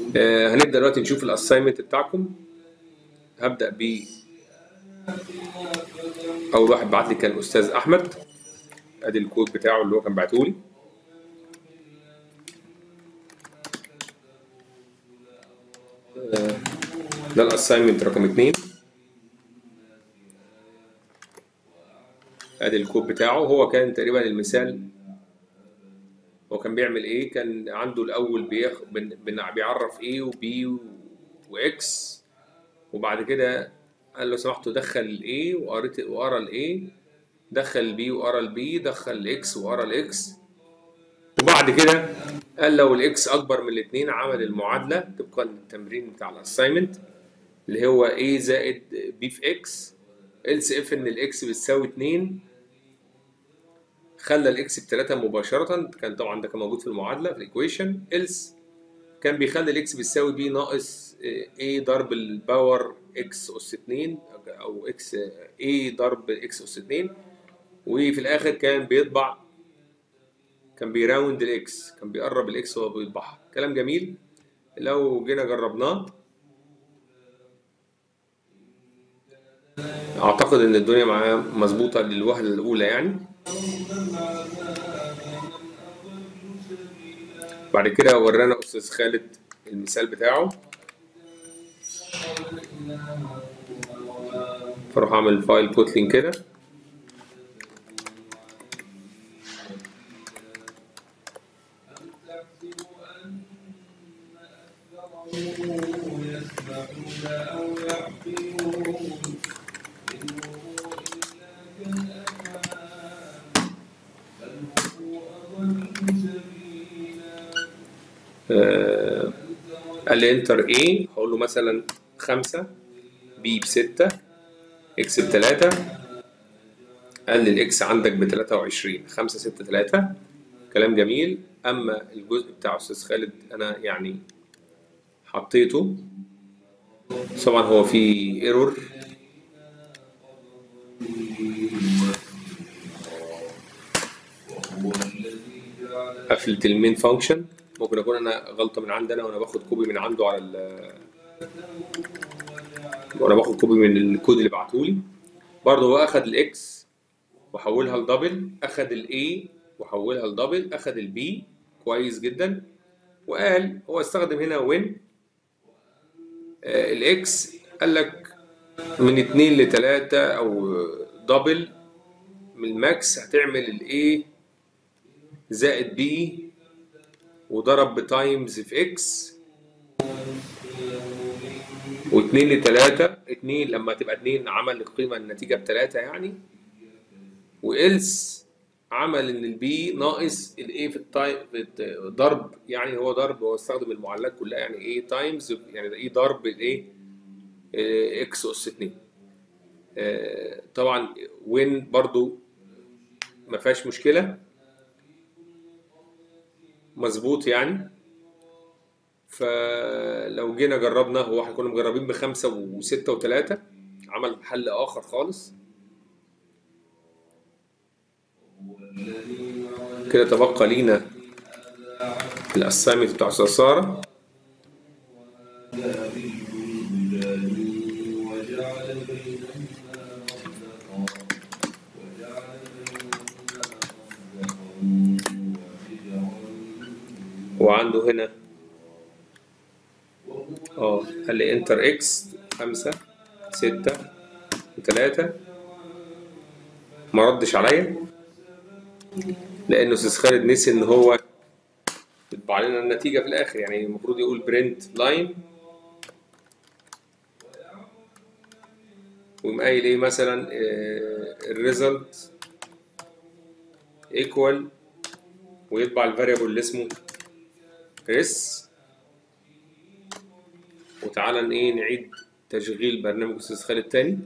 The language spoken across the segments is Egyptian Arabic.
آه، هنبدا دلوقتي نشوف الاساينمنت بتاعكم هبدا ب اول واحد بعت لي كان استاذ احمد ادي الكود بتاعه اللي هو كان بعته لي آه، ده الاساينمنت رقم اتنين ادي الكود بتاعه هو كان تقريبا المثال هو كان بيعمل ايه كان عنده الاول بيخ... بن... بن... بيعرف ايه وبي واكس وبعد كده قال له سمحتوا دخل الايه وقريت وقرا الايه دخل البي وقرا البي دخل الاكس وقرا الاكس وبعد كده قال لو الاكس اكبر من الاثنين عمل المعادله طبقا للتمرين بتاع الاساينمنت اللي هو a زائد b في x else if ان الاكس بتساوي 2 خلى الاكس بتلاتة مباشرة كان طبعا ده كان موجود في المعادلة في الايكويشن else كان بيخلي الاكس بتساوي بي ناقص a ضرب الباور x اس 2 او x a ضرب x اس 2 وفي الاخر كان بيطبع كان بيراوند الاكس كان بيقرب الاكس وهو بيطبعها كلام جميل لو جينا جربناه اعتقد ان الدنيا معاه مظبوطه للوهله الاولى يعني بعد كده ورانا استاذ خالد المثال بتاعه فاروح اعمل فايل كوتلين كده آه، قال لي انتر ايه هقول له مثلا خمسة بي بستة اكس بتلاتة قال لي الاكس عندك بتلاتة وعشرين خمسة ستة تلاتة كلام جميل اما الجزء بتاع استاذ خالد انا يعني حطيته طبعا هو في ايرور قفلت المين فانكشن ممكن اكون انا غلطه من عندي انا وانا باخد كوبي من عنده على ال وانا باخد كوبي من الكود اللي بعتهولي برضه هو اخد الاكس وحولها لدبل اخد الاي وحولها لدبل اخد البي كويس جدا وقال هو استخدم هنا وين آه الاكس قال لك من اتنين لتلاتة او دبل من الماكس هتعمل الايه زائد بي وضرب بتايمز في اكس واتنين لتلاتة اتنين لما تبقى اتنين عمل القيمة النتيجة بتلاتة يعني والس عمل ان البي ناقص الايه في التايم في ضرب يعني هو ضرب هو استخدم المعادلات كلها يعني ايه تايمز يعني ده ايه ضرب الايه اكس اس 2 آه طبعا وين برضو ما فيهاش مشكله مظبوط يعني فلو جينا جربنا هو احنا كنا مجربين بخمسة وستة وتلاتة عمل حل آخر خالص كده تبقى لينا الأسامي بتاع أستاذ سارة وعنده هنا اه قال لي انتر اكس خمسة ستة وتلاتة ما ردش عليا لانه استاذ خالد نسي ان هو يطبع لنا النتيجة في الاخر يعني المفروض يقول برنت لاين ويقوم قايل ايه مثلا الريزلت ايكوال ويطبع الفاريبل اللي اسمه ريس وتعالى ايه نعيد تشغيل برنامج استاذ خالد تاني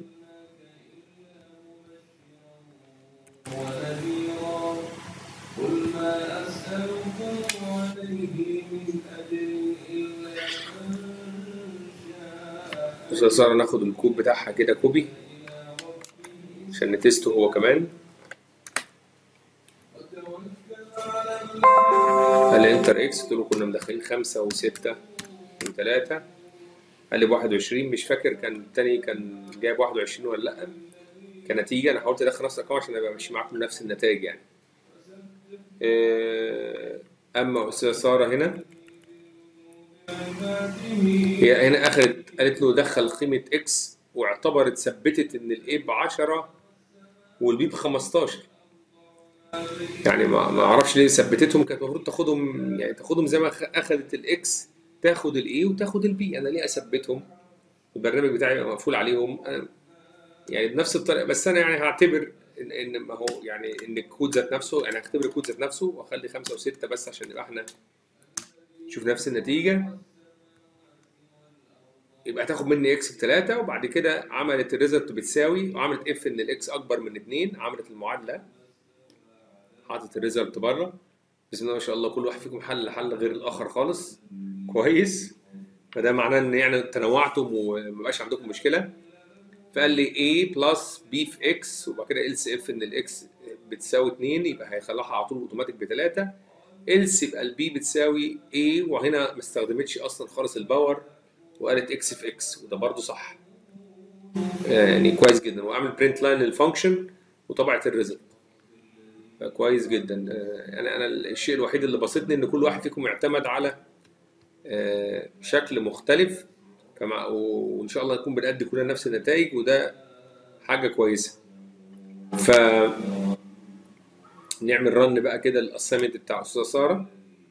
استاذ سارة ناخد الكود بتاعها كده كوبي عشان نتسته هو كمان قال لي انتر اكس قلت له كنا مدخلين خمسة وستة 3 قال لي ب 21 مش فاكر كان التاني كان جايب 21 ولا لا كنتيجه انا حاولت ادخل نفس الارقام عشان ابقى ماشي معاكم نفس النتائج يعني آه، اما استاذه ساره هنا هي هنا اخذت قالت له دخل قيمه اكس واعتبرت ثبتت ان الاي ب 10 والبي ب 15 يعني ما ما اعرفش ليه ثبتتهم كانت المفروض تاخدهم يعني تاخدهم زي ما أخ- اخذت الاكس تاخد الاي وتاخد البي انا ليه اثبتهم البرنامج بتاعي يبقى مقفول عليهم أنا يعني بنفس الطريقه بس انا يعني هعتبر ان ان ما هو يعني ان الكود ذات نفسه يعني هختبر الكود ذات نفسه واخلي خمسه وسته بس عشان يبقى احنا نشوف نفس النتيجه يبقى هتاخد مني اكس بثلاثه وبعد كده عملت الريزلت بتساوي وعملت اف ان الاكس اكبر من اثنين عملت المعادله حاطط الريزلت بره بسم الله ما شاء الله كل واحد فيكم حل حل غير الاخر خالص كويس فده معناه ان يعني تنوعتم ومبقاش عندكم مشكله فقال لي A بلس B في X وبعد كده else if ان الاكس بتساوي 2 يبقى هيخليها على طول اوتوماتيك بثلاثه else يبقى البي بتساوي A وهنا ما استخدمتش اصلا خالص الباور وقالت X في X وده برضو صح يعني كويس جدا وعمل برنت لاين للفانكشن وطبعت الريزلت كويس جدا آه، انا انا الشيء الوحيد اللي بسطني ان كل واحد فيكم يعتمد على آه، شكل مختلف فمع وان شاء الله نكون بنأدي كلنا نفس النتائج وده حاجه كويسه ف نعمل رن بقى كده الاسايمنت بتاع استاذه ساره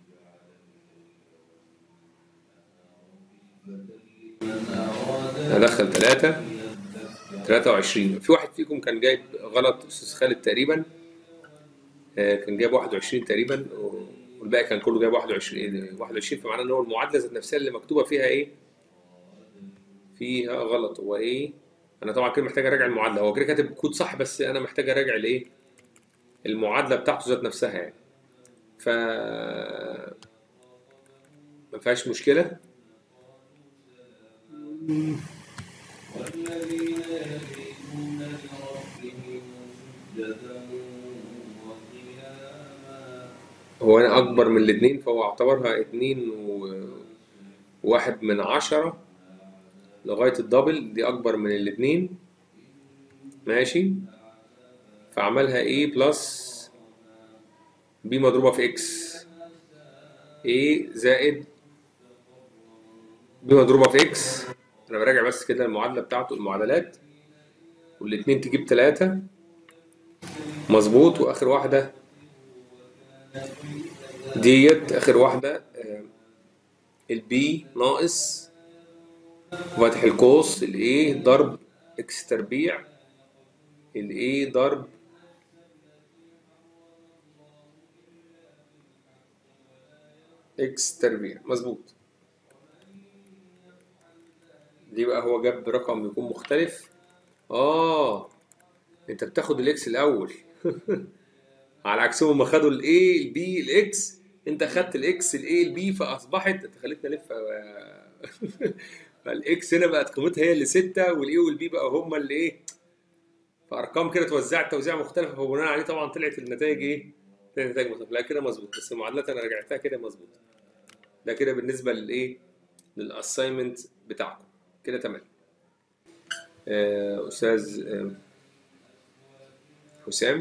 هدخل ثلاثة 23 في واحد فيكم كان جايب غلط استاذ خالد تقريبا آه، كان جايب 21 تقريبا والباقي كان كله جايب 21 21 فمعناه ان هو المعادله ذات نفسها اللي مكتوبه فيها ايه؟ فيها غلط هو ايه؟ انا طبعا كده محتاج اراجع المعادله هو كده كاتب كود صح بس انا محتاج اراجع الايه؟ المعادله بتاعته ذات نفسها يعني ف ما فيهاش مشكله والذين يبيتون لربهم سجدا وقياما هو انا اكبر من الاثنين فهو اعتبرها اتنين و... واحد من عشرة لغاية الدبل دي اكبر من الاثنين ماشي فعملها A بلس B مضروبة في X A زائد B مضروبة في X انا براجع بس كده المعادلة بتاعته المعادلات والاتنين تجيب تلاتة مظبوط واخر واحدة ديت اخر واحدة آه، البي ناقص وفتح القوس الايه ضرب اكس تربيع الايه ضرب اكس تربيع مظبوط دي بقى هو جاب رقم يكون مختلف اه انت بتاخد الاكس الاول على عكسهم لما خدوا الاي البي الاكس انت خدت الاكس الاي البي فاصبحت انت خليتنا نلف فالاكس هنا بقت قيمتها هي اللي 6 والاي والبي بقى هما اللي ايه فارقام كده اتوزعت توزيع مختلفه فبناء عليه طبعا طلعت النتائج ايه؟ طلعت النتائج مظبوطه لا كده مظبوط بس المعادلات انا رجعتها كده مظبوط ده كده بالنسبه للايه؟ للاساينمنت بتاعكم كده تمام آه، استاذ آه، حسام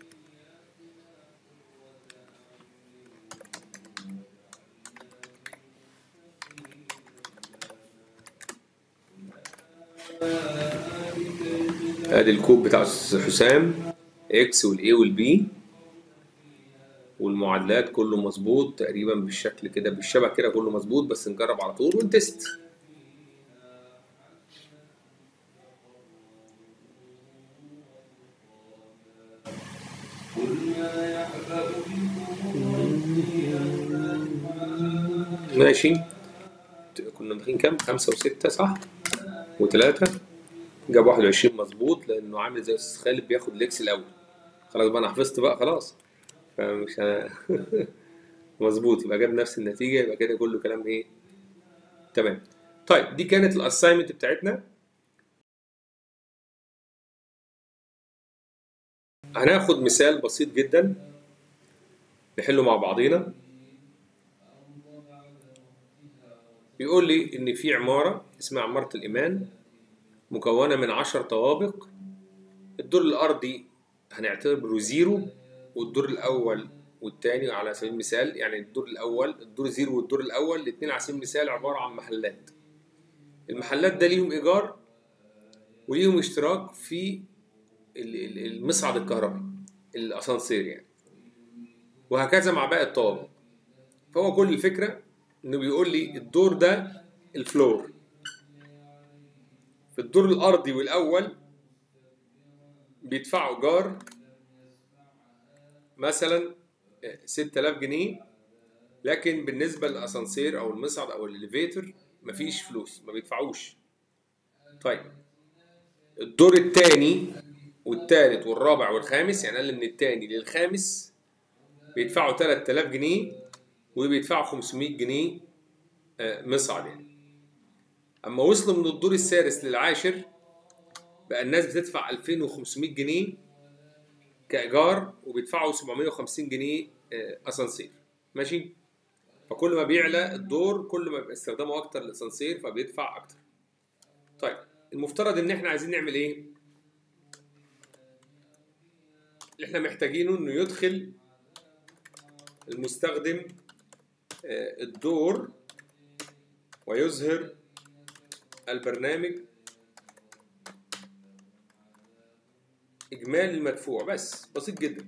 ادي الكود بتاع استاذ حسام اكس والاي والبي والمعادلات كله مظبوط تقريبا بالشكل كده بالشبه كده كله مظبوط بس نجرب على طول ونتست قل ما يعبأ بكم ربي ماشي كنا داخلين كام؟ خمسة وستة صح؟ وثلاثة جاب 21 مظبوط لأنه عامل زي أستاذ خالد بياخد الإكس الأول خلاص بقى أنا حفظت بقى خلاص فمش ه... مظبوط يبقى جاب نفس النتيجة يبقى كده كله كلام إيه؟ تمام طيب دي كانت الأساينمنت بتاعتنا هناخد مثال بسيط جدا نحله مع بعضينا بيقول لي ان في عماره اسمها عماره الايمان مكونه من 10 طوابق الدور الارضي هنعتبره زيرو والدور الاول والثاني على سبيل المثال يعني الدور الاول الدور زيرو والدور الاول الاثنين على سبيل المثال عباره عن محلات المحلات ده ليهم ايجار وليهم اشتراك في ال- ال- المصعد الكهربي الاسانسير يعني وهكذا مع باقي الطوابق فهو كل الفكره انه بيقول لي الدور ده الفلور في الدور الارضي والاول بيدفعوا ايجار مثلا 6000 جنيه لكن بالنسبه للاسانسير او المصعد او الاليفيتور مفيش فلوس ما بيدفعوش طيب الدور الثاني والثالث والرابع والخامس يعني اقل من الثاني للخامس بيدفعوا 3000 جنيه وبيدفعوا 500 جنيه آه، مصعد يعني اما وصلوا من الدور السادس للعاشر بقى الناس بتدفع 2500 جنيه كايجار وبيدفعوا 750 جنيه آه، اسانسير ماشي فكل ما بيعلى الدور كل ما بيبقى استخدامه اكتر للاسانسير فبيدفع اكتر طيب المفترض ان احنا عايزين نعمل ايه اللي احنا محتاجينه انه يدخل المستخدم آه، الدور ويظهر البرنامج إجمالي المدفوع بس بسيط جدا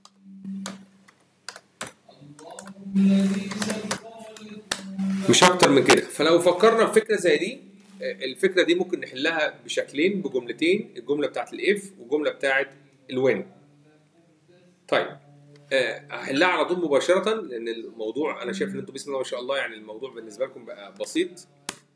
مش أكتر من كده فلو فكرنا في فكرة زي دي آه، الفكرة دي ممكن نحلها بشكلين بجملتين الجملة بتاعت الإف والجملة بتاعت الوين طيب آه، هحلها على طول مباشرة لأن الموضوع أنا شايف إن أنتوا بسم الله ما شاء الله يعني الموضوع بالنسبة لكم بقى بسيط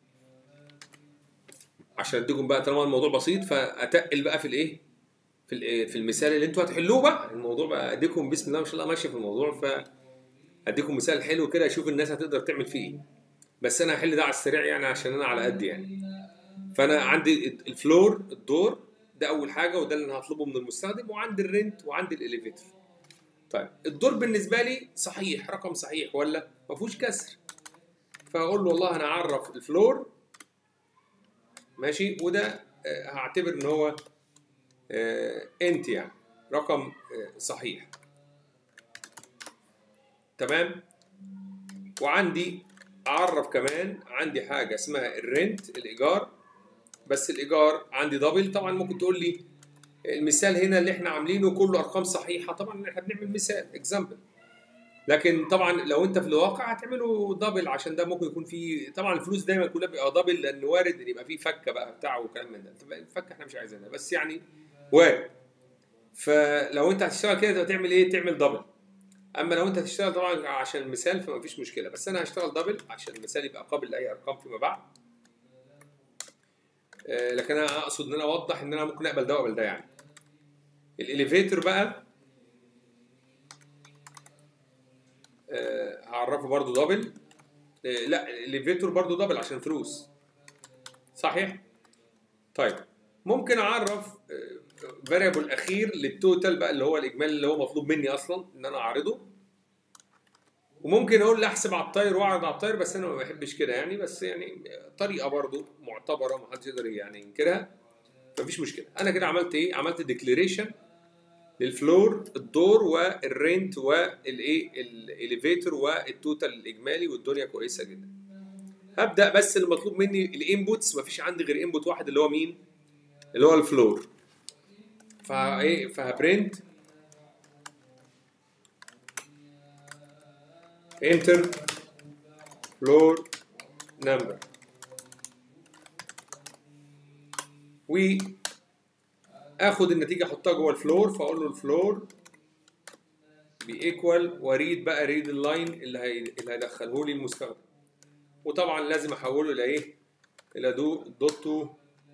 عشان أديكم بقى طالما الموضوع بسيط فأتقل بقى في الإيه؟ في الإيه؟ في المثال اللي أنتوا هتحلوه بقى الموضوع بقى أديكم بسم الله ما شاء الله ماشي في الموضوع فأديكم مثال حلو كده أشوف الناس هتقدر تعمل فيه إيه بس أنا هحل ده على السريع يعني عشان أنا على قد يعني فأنا عندي الفلور الدور ده أول حاجة وده اللي أنا هطلبه من المستخدم وعندي الرنت وعندي الإليفيتور طيب الدور بالنسبه لي صحيح رقم صحيح ولا ما فيهوش كسر فاقول له والله انا هعرف الفلور ماشي وده آه، هعتبر ان هو انت يعني رقم آه، صحيح تمام وعندي اعرف كمان عندي حاجه اسمها الرنت الايجار بس الايجار عندي دبل طبعا ممكن تقول لي المثال هنا اللي احنا عاملينه كله ارقام صحيحه طبعا احنا بنعمل مثال اكزامبل لكن طبعا لو انت في الواقع هتعمله دبل عشان ده ممكن يكون فيه طبعا الفلوس دايما كلها بيبقى دبل لان وارد ان يبقى فيه فكه بقى بتاع وكلام من ده تبقى الفكه احنا مش عايزينها بس يعني وارد فلو انت هتشتغل كده هتعمل ايه تعمل دبل اما لو انت هتشتغل طبعا عشان المثال فما فيش مشكله بس انا هشتغل دبل عشان المثال يبقى قابل لاي ارقام فيما بعد آه، لكن انا اقصد ان انا اوضح ان انا ممكن اقبل ده واقبل ده يعني الاليفيتور بقى آه، هعرفه برضو دبل آه، لا الاليفيتور برضو دبل عشان فلوس صحيح طيب ممكن اعرف فاريبل اخير للتوتال بقى اللي هو الاجمالي اللي هو مطلوب مني اصلا ان انا اعرضه وممكن اقول له احسب على الطاير واعرض على الطاير بس انا ما بحبش كده يعني بس يعني طريقه برضو معتبره ما حدش يقدر يعني ينكرها مفيش مشكله انا كده عملت ايه عملت ديكليريشن للفلور الدور والرنت والايه الاليفيتور والتوتال الاجمالي والدنيا كويسه جدا هبدا بس المطلوب مني الانبوتس مفيش عندي غير انبوت واحد اللي هو مين اللي هو الفلور فايه فهبرنت انتر فلور نمبر واخد النتيجه احطها جوه الفلور فاقول له الفلور بيكوال واريد بقى ريد اللاين اللي هي اللي هيدخله لي المستخدم وطبعا لازم احوله الى ايه الى دو دوت تو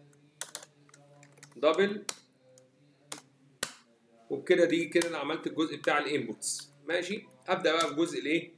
دبل وبكده دي كده انا عملت الجزء بتاع الانبوتس ماشي هبدا بقى بجزء الايه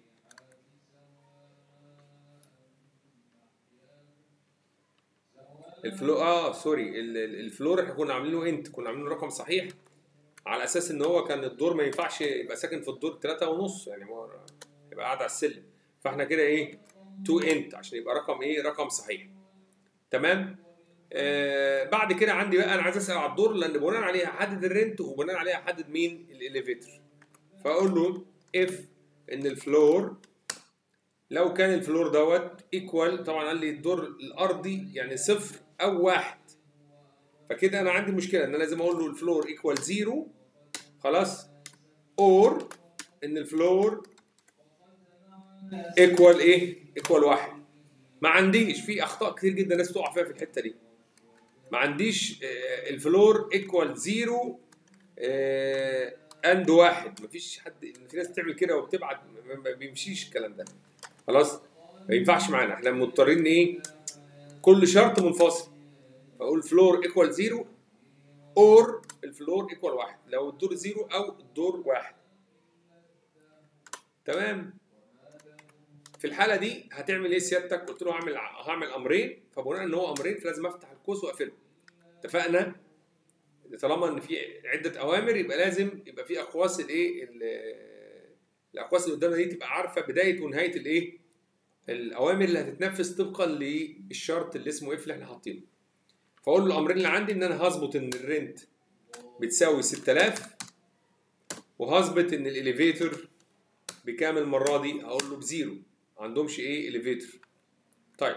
الفلو اه سوري ال- ال- الفلور احنا كنا عاملينه انت كنا عاملينه رقم صحيح على اساس ان هو كان الدور ما ينفعش يبقى ساكن في الدور ثلاثة ونص يعني هو يبقى قاعد على السلم فاحنا كده ايه تو انت عشان يبقى رقم ايه رقم صحيح تمام آه بعد كده عندي بقى انا عايز اسال على الدور لان بناء عليه هحدد الرنت وبناء عليه هحدد مين الاليفيتور فاقول له اف ان الفلور لو كان الفلور دوت ايكوال طبعا قال لي الدور الارضي يعني صفر او واحد فكده انا عندي مشكله ان انا لازم اقول له الفلور ايكوال زيرو خلاص اور ان الفلور ايكوال ايه؟ ايكوال واحد ما عنديش في اخطاء كتير جدا الناس تقع فيها في الحته دي ما عنديش آه، الفلور ايكوال زيرو اند واحد ما فيش حد في ناس بتعمل كده وبتبعت ما- ما بيمشيش الكلام ده خلاص ما ينفعش معانا احنا مضطرين ايه كل شرط منفصل فاقول فلور ايكوال زيرو اور الفلور ايكوال واحد لو الدور زيرو او الدور واحد تمام في الحاله دي هتعمل ايه سيادتك قلت له هعمل هعمل امرين فبناء ان هو امرين فلازم افتح القوس واقفله اتفقنا طالما ان في عده اوامر يبقى لازم يبقى في اقواس الايه ال- الاقواس اللي قدامنا دي تبقى عارفه بدايه ونهايه الايه الاوامر اللي هتتنفذ طبقا للشرط اللي اسمه اف اللي احنا حاطينه فاقول له الامرين اللي عندي ان انا هظبط ان الرنت بتساوي 6000 وهظبط ان الاليفيتور بكام المره دي اقول له بزيرو ما عندهمش ايه اليفيتور طيب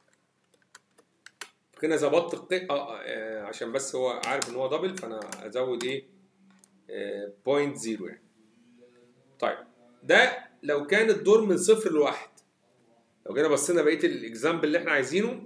كده ظبطت الق... آه آه عشان بس هو عارف ان هو دبل فانا ازود ايه بوينت زيرو يعني طيب ده لو كان الدور من صفر لواحد لو جينا بصينا بقيه الاكزامبل اللي احنا عايزينه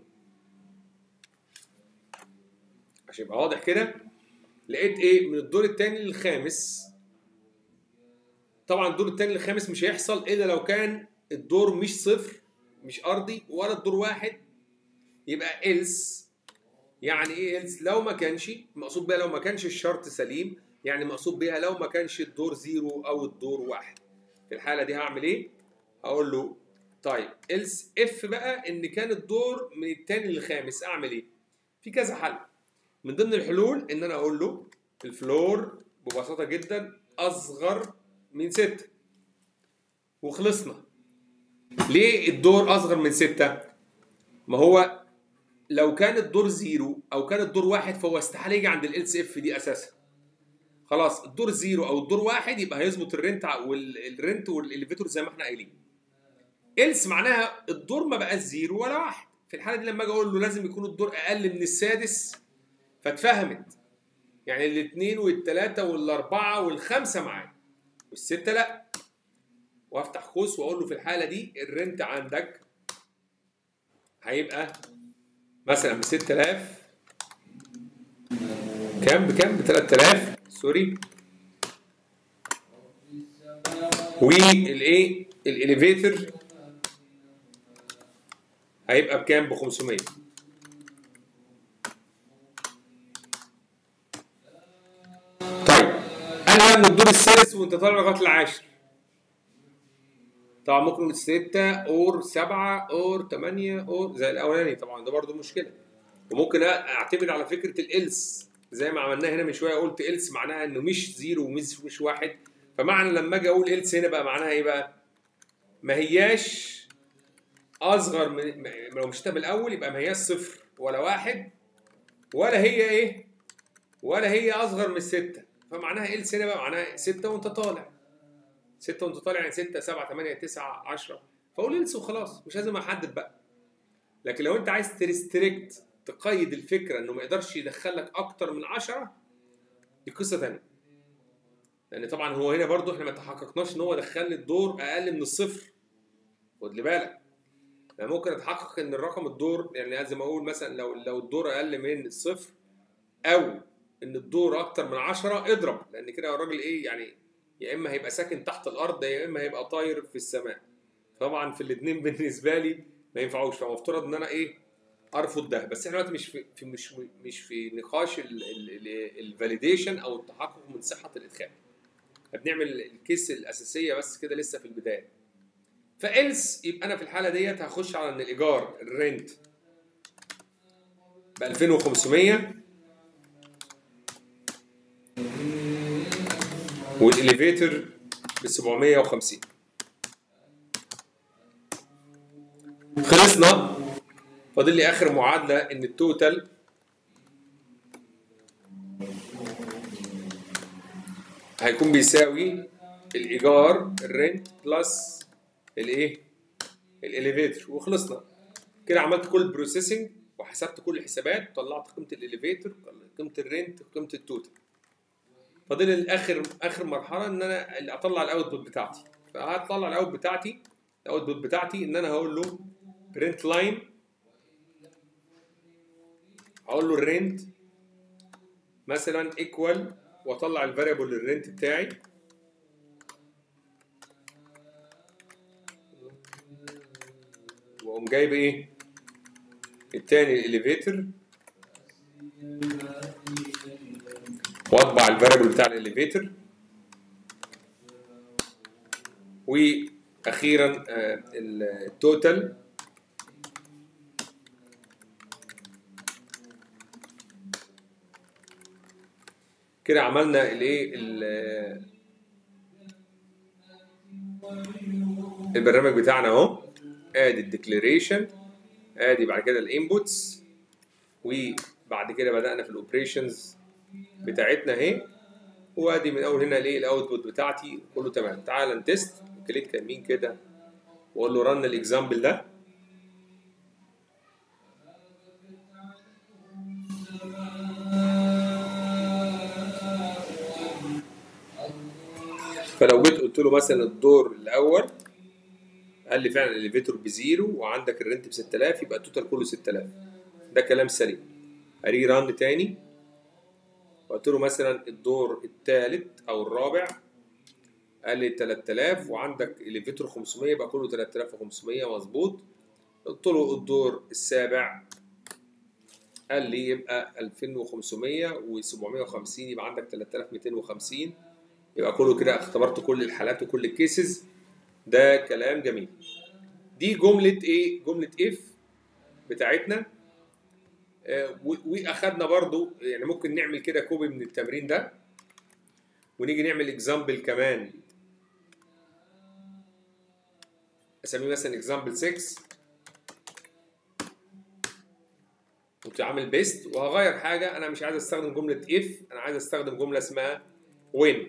عشان يبقى واضح كده لقيت ايه من الدور الثاني للخامس طبعا الدور الثاني للخامس مش هيحصل الا لو كان الدور مش صفر مش ارضي ولا الدور واحد يبقى إلس يعني ايه إلس لو ما كانش مقصود بيها لو ما كانش الشرط سليم يعني مقصود بيها لو ما كانش الدور زيرو او الدور واحد في الحاله دي هعمل ايه هقول له طيب إلس اف بقى ان كان الدور من الثاني للخامس اعمل ايه في كذا حل من ضمن الحلول ان انا اقول له الفلور ببساطه جدا اصغر من 6 وخلصنا ليه الدور اصغر من 6 ما هو لو كان الدور زيرو او كان الدور واحد فهو استحاله يجي عند ال اف دي اساسا خلاص الدور زيرو او الدور واحد يبقى هيظبط الرنت والرنت والاليفيتور زي ما احنا قايلين إلس معناها الدور ما بقاش زيرو ولا واحد في الحاله دي لما اجي اقول له لازم يكون الدور اقل من السادس فاتفهمت يعني الاثنين والثلاثه والاربعه والخمسه معايا والسته لا وافتح قوس واقول له في الحاله دي الرنت عندك هيبقى مثلا ب 6000 كام بكام ب 3000 سوري والايه الاليفيتر هيبقى بكام ب 500 طيب انا بقى من الدور السادس وانت طالع لغايه العاشر طبعا ممكن نقول 6 اور 7 اور 8 اور زي الاولاني طبعا ده برضو مشكله وممكن اعتمد على فكره الالس زي ما عملناها هنا من شويه قلت الس معناها انه مش زيرو ومش مش واحد فمعنى لما اجي اقول الس هنا بقى معناها ايه بقى؟ ما هياش اصغر من م- لو مشيتها بالاول يبقى ما هياش صفر ولا واحد ولا هي ايه؟ ولا هي اصغر من السته فمعناها الس هنا بقى معناها سته وانت طالع سته وانت طالع يعني سته سبعه ثمانيه تسعه 10 فقول الس وخلاص مش لازم احدد بقى لكن لو انت عايز تريستريكت تقيد الفكره انه ما يقدرش يدخلك اكتر من 10 دي قصه ثانيه لان طبعا هو هنا برضو احنا ما تحققناش ان هو دخل لي الدور اقل من الصفر خد لي بالك انا ممكن اتحقق ان الرقم الدور يعني زي ما اقول مثلا لو لو الدور اقل من الصفر او ان الدور اكتر من 10 اضرب لان كده الراجل ايه يعني يا اما هيبقى ساكن تحت الارض يا اما هيبقى طاير في السماء طبعا في الاثنين بالنسبه لي ما ينفعوش فمفترض ان انا ايه ارفض ده بس احنا دلوقتي مش في, في مش مش في نقاش الفاليديشن او التحقق من صحه الادخال احنا بنعمل الكيس الاساسيه بس كده لسه في البدايه فإلس يبقى انا في الحاله ديت هخش على ان الايجار الرنت ب 2500 والاليفيتر ب 750 خلصنا فاضل لي اخر معادله ان التوتال هيكون بيساوي الايجار الرنت بلس الايه الاليفيتر وخلصنا كده عملت كل البروسيسنج وحسبت كل الحسابات وطلعت قيمه الاليفيتر قيمه الرنت وقيمه التوتال فاضل الاخر اخر مرحله ان انا اللي اطلع الاوتبوت بتاعتي فهطلع الاوت بتاعتي الاوتبوت بتاعتي ان انا هقول له برنت لاين هقول له الرنت مثلا ايكوال واطلع الفاريبل الرنت بتاعي واقوم جايب ايه التاني الاليفيتر واطبع الفاريبل بتاع الاليفيتر واخيرا آه، التوتال كده عملنا الايه ال- البرنامج بتاعنا اهو ادي الديكليريشن ادي بعد كده الانبوتس وبعد كده بدانا في الاوبريشنز بتاعتنا اهي وادي من اول هنا الايه الاوتبوت بتاعتي كله تمام تعال نتست كليك يمين كده واقول له رن الاكزامبل ده فلو جيت قلت له مثلا الدور الاول قال لي فعلا الاليفيتور بزيرو وعندك الرنت ب 6000 يبقى التوتال كله 6000 ده كلام سليم اري ران تاني قلت له مثلا الدور الثالث او الرابع قال لي 3000 وعندك اليفيتور 500 يبقى كله 3500 مظبوط قلت له الدور السابع قال لي يبقى 2500 و750 يبقى عندك 3250 يبقى كله كده اختبرت كل الحالات وكل الكيسز ده كلام جميل دي جملة ايه جملة اف بتاعتنا آه، و- واخدنا برضو يعني ممكن نعمل كده كوبي من التمرين ده ونيجي نعمل اكزامبل كمان اسميه مثلا اكزامبل 6 كنت عامل بيست وهغير حاجه انا مش عايز استخدم جمله اف انا عايز استخدم جمله اسمها وين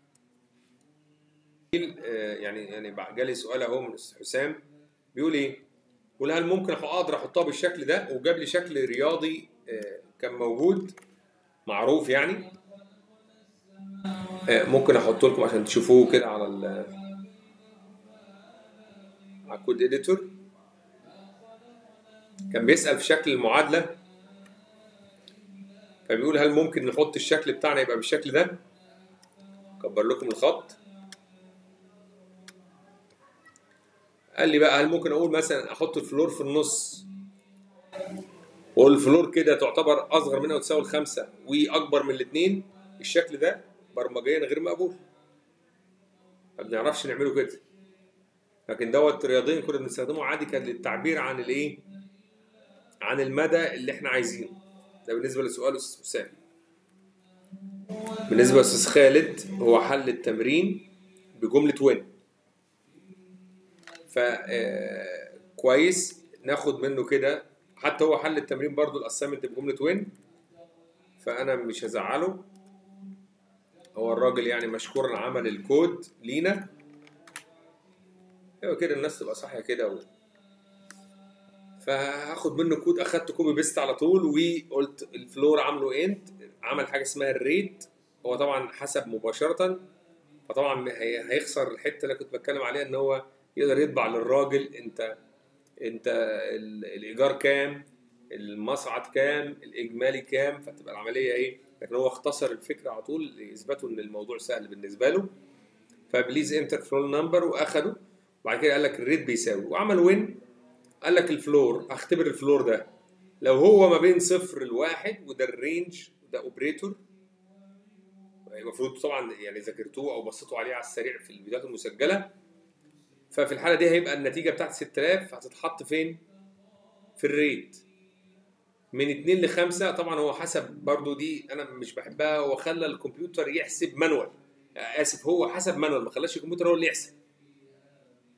يعني يعني بقى جالي سؤال اهو من أستاذ حسام بيقول ايه؟ بيقول هل ممكن اقدر احطها بالشكل ده وجاب لي شكل رياضي آه، كان موجود معروف يعني آه، ممكن احطه لكم عشان تشوفوه كده على ال على الكود اديتور كان بيسأل في شكل المعادلة فبيقول هل ممكن نحط الشكل بتاعنا يبقى بالشكل ده كبر لكم الخط قال لي بقى هل ممكن اقول مثلا احط الفلور في النص واقول الفلور كده تعتبر اصغر منها وتساوي الخمسه واكبر من الاثنين الشكل ده برمجيا غير مقبول ما بنعرفش نعمله كده لكن دوت رياضيا كنا بنستخدمه عادي كان للتعبير عن الايه عن المدى اللي احنا عايزينه ده بالنسبه لسؤال استاذ حسام بالنسبه لاستاذ خالد هو حل التمرين بجمله وين ف آه، كويس ناخد منه كده حتى هو حل التمرين برضو الاسايمنت بجمله وين فانا مش هزعله هو الراجل يعني مشكورا عمل الكود لينا ايوه كده الناس تبقى صاحيه كده و... فهاخد منه كود اخدت كوبي بيست على طول وقلت الفلور عامله انت عمل حاجه اسمها الريت هو طبعا حسب مباشره فطبعا هي- هيخسر الحته اللي كنت بتكلم عليها ان هو يقدر يطبع للراجل انت انت ال- الايجار كام المصعد كام الاجمالي كام فتبقى العمليه ايه لكن هو اختصر الفكره على طول لاثباته ان الموضوع سهل بالنسبه له فبليز انتر فلور نمبر واخده وبعد كده قال لك الريت بيساوي وعمل وين قال لك الفلور اختبر الفلور ده لو هو ما بين صفر لواحد وده الرينج وده اوبريتور المفروض طبعا يعني ذاكرتوه او بصيتوا عليه على السريع في الفيديوهات المسجله ففي الحاله دي هيبقى النتيجه بتاعت 6000 هتتحط فين؟ في الريت من 2 ل 5 طبعا هو حسب برضو دي انا مش بحبها هو خلى الكمبيوتر يحسب مانوال اسف هو حسب مانوال ما خلاش الكمبيوتر هو اللي يحسب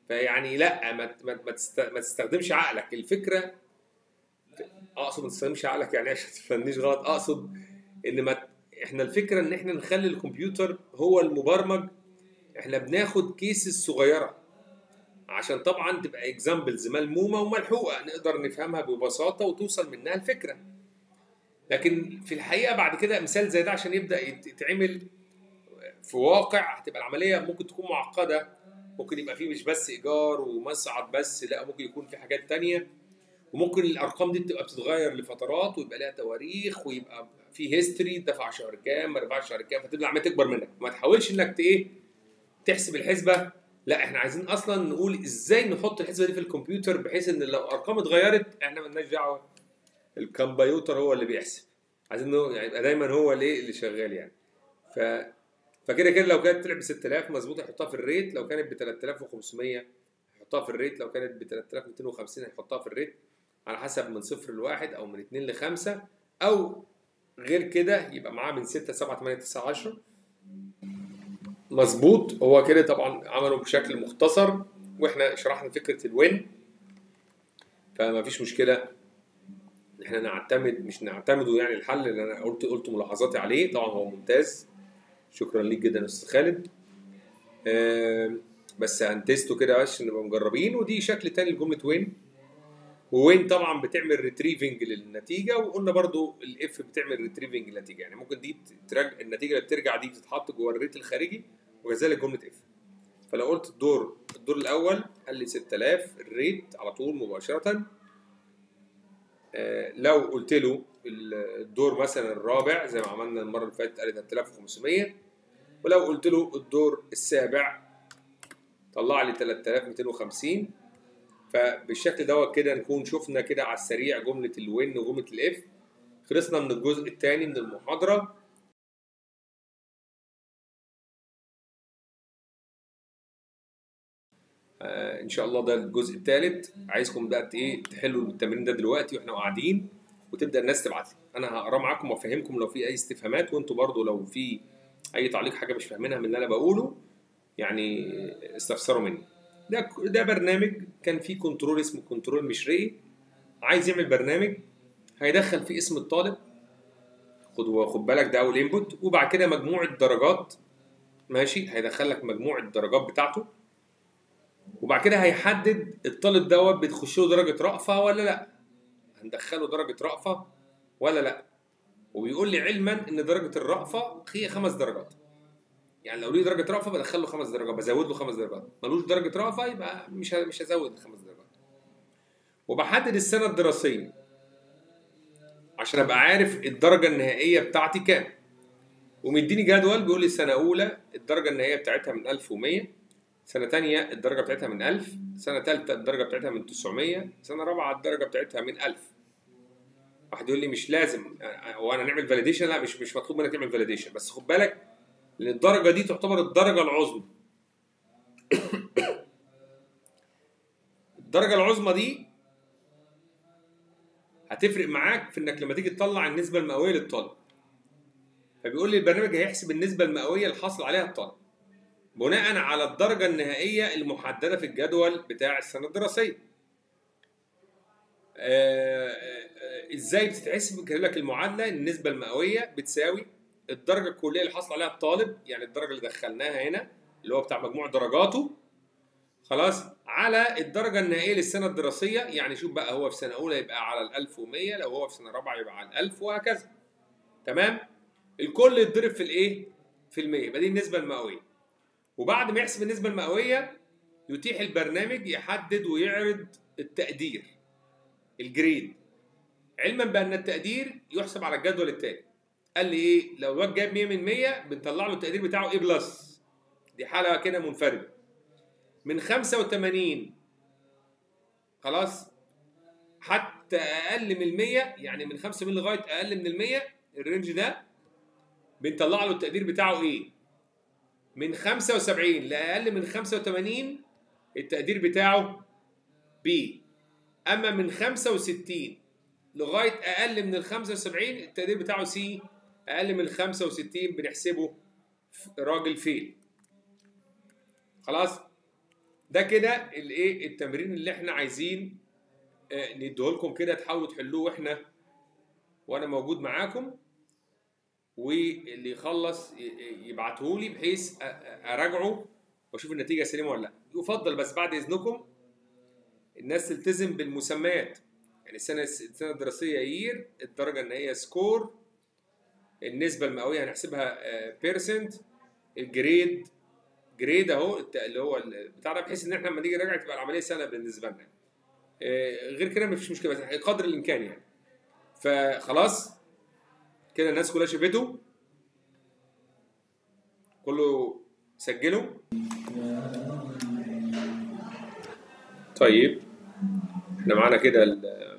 فيعني لا ما ما ما, تست... ما تستخدمش عقلك الفكره اقصد ما تستخدمش عقلك يعني عشان ما تفهمنيش غلط اقصد ان ما احنا الفكره ان احنا نخلي الكمبيوتر هو المبرمج احنا بناخد كيسز صغيره عشان طبعا تبقى اكزامبلز ملمومه وملحوقه نقدر نفهمها ببساطه وتوصل منها الفكره لكن في الحقيقه بعد كده مثال زي ده عشان يبدا يت- يتعمل في واقع هتبقى العمليه ممكن تكون معقده ممكن يبقى فيه مش بس ايجار ومصعد بس لا ممكن يكون في حاجات تانية وممكن الارقام دي بتبقى بتتغير لفترات ويبقى لها تواريخ ويبقى في هيستوري دفع شهر كام ما دفعش شهر كام فتبدا العمليه تكبر منك ما تحاولش انك ت- ايه تحسب الحسبه لا احنا عايزين اصلا نقول ازاي نحط الحسبه دي في الكمبيوتر بحيث ان لو ارقام اتغيرت احنا مالناش دعوه الكمبيوتر هو اللي بيحسب عايزين انه يعني يبقى دايما هو اللي اللي شغال يعني ف فكده كده لو كانت طلع ب 6000 مظبوط هيحطها في الريت لو كانت ب 3500 هيحطها في الريت لو كانت ب 3250 هيحطها في الريت على حسب من صفر لواحد او من اتنين لخمسه او غير كده يبقى معاه من 6 7 8 9 10 مظبوط هو كده طبعا عمله بشكل مختصر واحنا شرحنا فكره الوين فما فيش مشكله ان احنا نعتمد مش نعتمده يعني الحل اللي انا قلت قلت ملاحظاتي عليه طبعا هو ممتاز شكرا ليك جدا يا استاذ خالد آم، بس هنتستو كده عشان نبقى مجربين ودي شكل تاني لجمله وين ووين طبعا بتعمل ريتريفنج للنتيجه وقلنا برضو الاف بتعمل ريتريفنج للنتيجه يعني ممكن دي ترجع النتيجه اللي بترجع دي بتتحط جوه الريت الخارجي وكذلك جمله اف فلو قلت الدور الدور الاول قال لي 6000 الريت على طول مباشره آه، لو قلت له الدور مثلا الرابع زي ما عملنا المره اللي فاتت قال لي 3500 ولو قلت له الدور السابع طلع لي 3250 فبالشكل دوت كده نكون شفنا كده على السريع جمله الوين وجمله الاف خلصنا من الجزء الثاني من المحاضره آه ان شاء الله ده الجزء الثالث عايزكم بقى ايه تحلوا التمرين ده دلوقتي واحنا قاعدين وتبدا الناس تبعت لي انا هقرا معاكم وافهمكم لو في اي استفهامات وانتوا برضو لو في اي تعليق حاجه مش فاهمينها من اللي انا بقوله يعني استفسروا مني ده ده برنامج كان فيه كنترول اسمه كنترول مشرقي عايز يعمل برنامج هيدخل فيه اسم الطالب خد خد بالك ده اول انبوت وبعد كده مجموعه درجات ماشي هيدخل لك مجموعه الدرجات بتاعته وبعد كده هيحدد الطالب دوت بتخش له درجه رأفه ولا لا هندخله درجه رأفه ولا لا وبيقول لي علما ان درجه الرأفه هي خمس درجات يعني لو ليه درجه رأفه بدخل له خمس درجات بزود له خمس درجات ملوش درجه رأفه يبقى مش ه- مش هزود الخمس درجات وبحدد السنه الدراسيه عشان ابقى عارف الدرجه النهائيه بتاعتي كام ومديني جدول بيقول لي سنه اولى الدرجه النهائيه بتاعتها من 1100 سنه تانية الدرجه بتاعتها من 1000 سنه ثالثه الدرجه بتاعتها من 900 سنه رابعه الدرجه بتاعتها من 1000 واحد يقول لي مش لازم وانا نعمل فاليديشن لا مش مش مطلوب منك تعمل فاليديشن بس خد بالك لان الدرجه دي تعتبر الدرجه العظمى الدرجه العظمى دي هتفرق معاك في انك لما تيجي تطلع النسبه المئويه للطالب فبيقول لي البرنامج هيحسب النسبه المئويه اللي حصل عليها الطالب بناء على الدرجه النهائيه المحدده في الجدول بتاع السنه الدراسيه آه، آه، ازاي بتتحسب كاتب لك المعادله النسبه المئويه بتساوي الدرجه الكليه اللي حصل عليها الطالب يعني الدرجه اللي دخلناها هنا اللي هو بتاع مجموع درجاته خلاص على الدرجه النهائيه للسنه الدراسيه يعني شوف بقى هو في سنه اولى يبقى على ال 1100 لو هو في سنه رابعه يبقى على ال 1000 وهكذا تمام الكل يتضرب في الايه في المية يبقى دي النسبه المئويه وبعد ما يحسب النسبه المئويه يتيح البرنامج يحدد ويعرض التقدير الجريد علما بان التقدير يحسب على الجدول التالي قال لي ايه لو الواد جاب 100 من 100 بنطلع له التقدير بتاعه ايه بلس دي حاله كده منفرده من 85 خلاص حتى اقل من ال 100 يعني من 85 لغايه اقل من ال 100 الرينج ده بنطلع له التقدير بتاعه ايه من 75 لاقل من 85 التقدير بتاعه بي اما من 65 لغايه اقل من ال 75 التقدير بتاعه سي اقل من ال 65 بنحسبه ف- راجل فيل خلاص ده كده الايه التمرين اللي احنا عايزين آه، نديه لكم كده تحاولوا تحلوه واحنا وانا موجود معاكم واللي يخلص يبعته لي بحيث أ- أ- اراجعه واشوف النتيجه سليمه ولا لا يفضل بس بعد اذنكم الناس تلتزم بالمسميات يعني السنه السنه الدراسيه يير الدرجه النهائيه سكور النسبه المئويه هنحسبها بيرسنت الجريد جريد اهو الت- اللي هو ال- بتاع ده بحيث ان احنا لما نيجي نراجع تبقى العمليه سهله بالنسبه لنا آه، غير كده مفيش مشكله بس قدر الامكان يعني فخلاص كده الناس كلها شافته كله سجله طيب احنا معانا كده ال-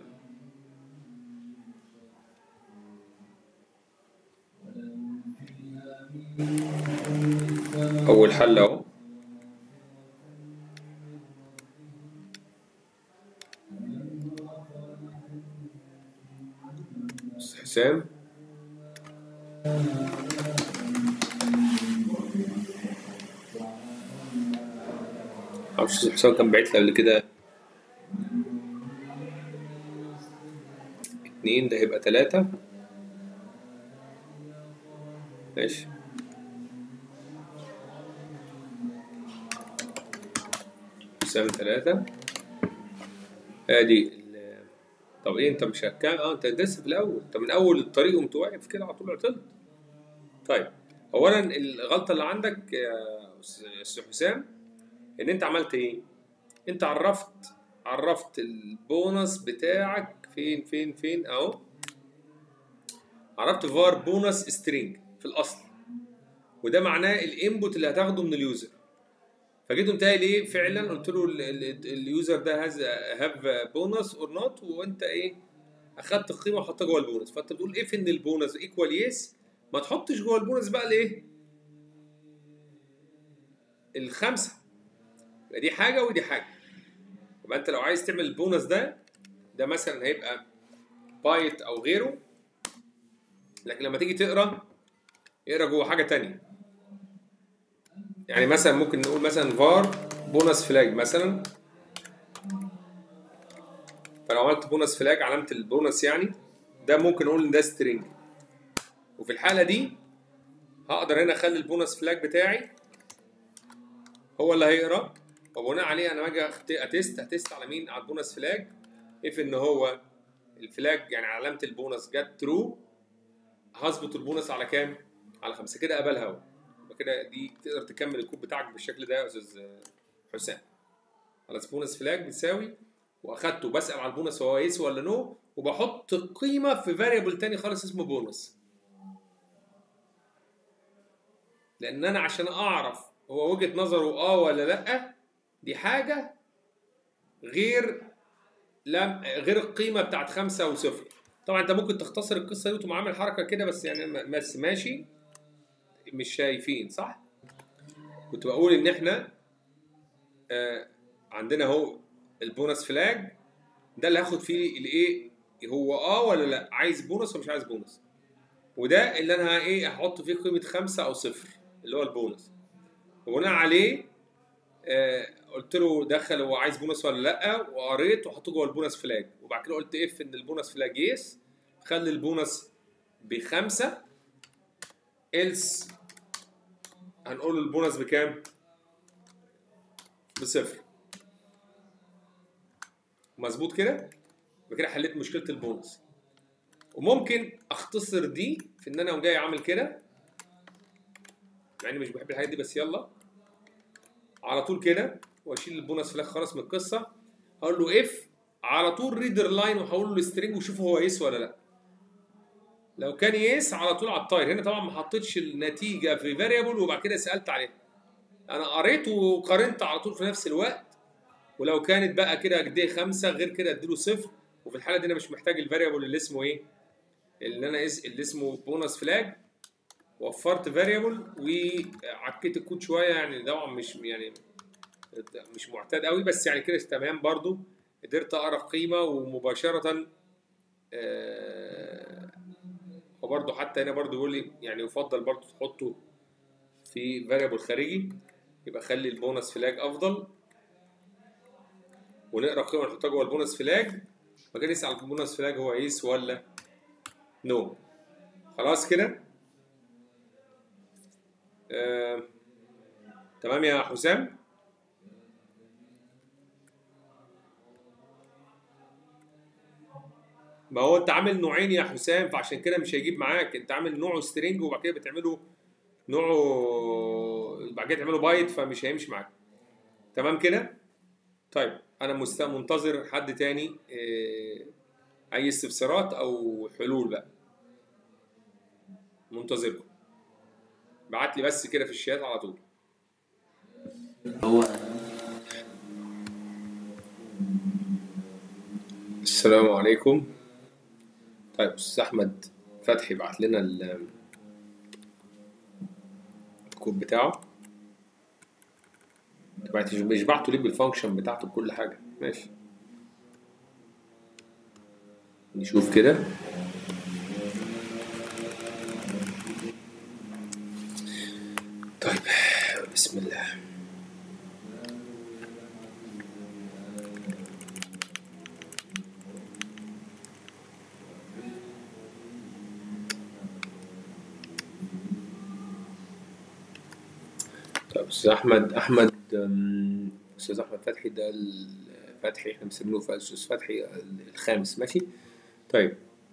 اول حل اهو أستاذ حسام معرفش أستاذ حسام كان باعت لي قبل كده اتنين ده هيبقى تلاتة ماشي حسام تلاتة ادي ال- طب ايه انت مش هتكمل اه انت لسه في الاول انت من اول الطريق قمت واقف كده على طول عطلت طيب اولا الغلطه اللي عندك يا استاذ حسام ان انت عملت ايه انت عرفت عرفت البونص بتاعك فين فين فين اهو عرفت فار بونص سترينج في الاصل وده معناه الانبوت اللي هتاخده من اليوزر فجيت قمت قايل ايه فعلا قلت له ال- ال- اليوزر ده هاز هاف بونص اور نوت وانت ايه اخدت القيمه وحطها جوه البونص فانت بتقول اف ان البونص ايكوال يس ما تحطش جوه البونص بقى الايه الخمسه يبقى دي حاجه ودي حاجه يبقى انت لو عايز تعمل البونص ده ده مثلا هيبقى بايت او غيره لكن لما تيجي تقرا اقرا جوه حاجه تانية يعني مثلا ممكن نقول مثلا فار بونص فلاج مثلا فلو عملت بونص فلاج علامه البونص يعني ده ممكن اقول ان ده سترينج وفي الحاله دي هقدر هنا اخلي البونص فلاج بتاعي هو اللي هيقرا وبناء عليه انا باجي أخت- اتست اتست على مين على البونص فلاج اف ان هو الفلاج يعني علامه البونص جت ترو هظبط البونص على كام؟ على خمسه كده قبلها اهو يبقى كده دي تقدر تكمل الكود بتاعك بالشكل ده يا استاذ حسام خلاص بونص فلاج بتساوي واخدته بسال على البونص هو يس ولا نو وبحط قيمه في فاريبل تاني خالص اسمه بونص لان انا عشان اعرف هو وجهه نظره اه ولا لا دي حاجه غير لم غير القيمه بتاعت خمسه وصفر طبعا انت ممكن تختصر القصه دي وتقوم عامل حركه كده بس يعني م- بس ماشي مش شايفين صح؟ كنت بقول ان احنا آه عندنا اهو البونص فلاج ده اللي هاخد فيه الايه هو اه ولا لا عايز بونص ولا مش عايز بونص وده اللي انا ايه هحط فيه قيمه خمسه او صفر اللي هو البونص وبناء عليه آه قلت له دخل هو عايز بونص ولا لا وقريت وحطه جوه البونص فلاج وبعد كده قلت اف ان البونص فلاج يس خلي البونص بخمسه إلس هنقول له البونص بكام؟ بصفر مظبوط كده؟ يبقى كده حليت مشكله البونص وممكن اختصر دي في ان انا اقوم جاي عامل كده مع اني مش بحب الحاجات دي بس يلا على طول كده واشيل البونص فلاج خالص من القصه اقول له اف على طول ريدر لاين وهقول له سترينج وشوف هو يس ولا لا لو كان يس على طول على الطاير هنا طبعا ما حطيتش النتيجه في فاريبل وبعد كده سالت عليها انا قريت وقارنت على طول في نفس الوقت ولو كانت بقى كده اديه خمسه غير كده اديله صفر وفي الحاله دي انا مش محتاج الفاريبل اللي اسمه ايه؟ اللي انا اس اللي اسمه بونص فلاج وفرت فاريبل وعكيت الكود شويه يعني طبعا مش يعني مش معتاد قوي بس يعني كده تمام برضو قدرت اقرا قيمه ومباشره آه وبرضو حتى هنا برضو يقول لي يعني يفضل برضو تحطه في فاريبل خارجي يبقى خلي البونص فلاج افضل ونقرا قيمه نحطها جوه البونص فلاج فكان يسال في البونص فلاج هو يس ولا نو خلاص كده آه. تمام يا حسام ما هو انت عامل نوعين يا حسام فعشان كده مش هيجيب معاك انت عامل نوعه سترينج وبعد كده بتعمله نوعه بعد كده تعمله بايت فمش هيمشي معاك تمام كده طيب انا مست... منتظر حد تاني اه... اي استفسارات او حلول بقى منتظركم بعت لي بس كده في الشات على طول هو السلام عليكم طيب استاذ احمد فتحي بعت لنا ال- الكود بتاعه بعت- مش بعته ليه بالفانكشن بتاعته بكل حاجه ماشي نشوف كده طيب بسم الله طيب استاذ احمد احمد أم، استاذ احمد فتحي ده فتحي احنا مسمينه في استاذ فتحي الخامس ماشي طيب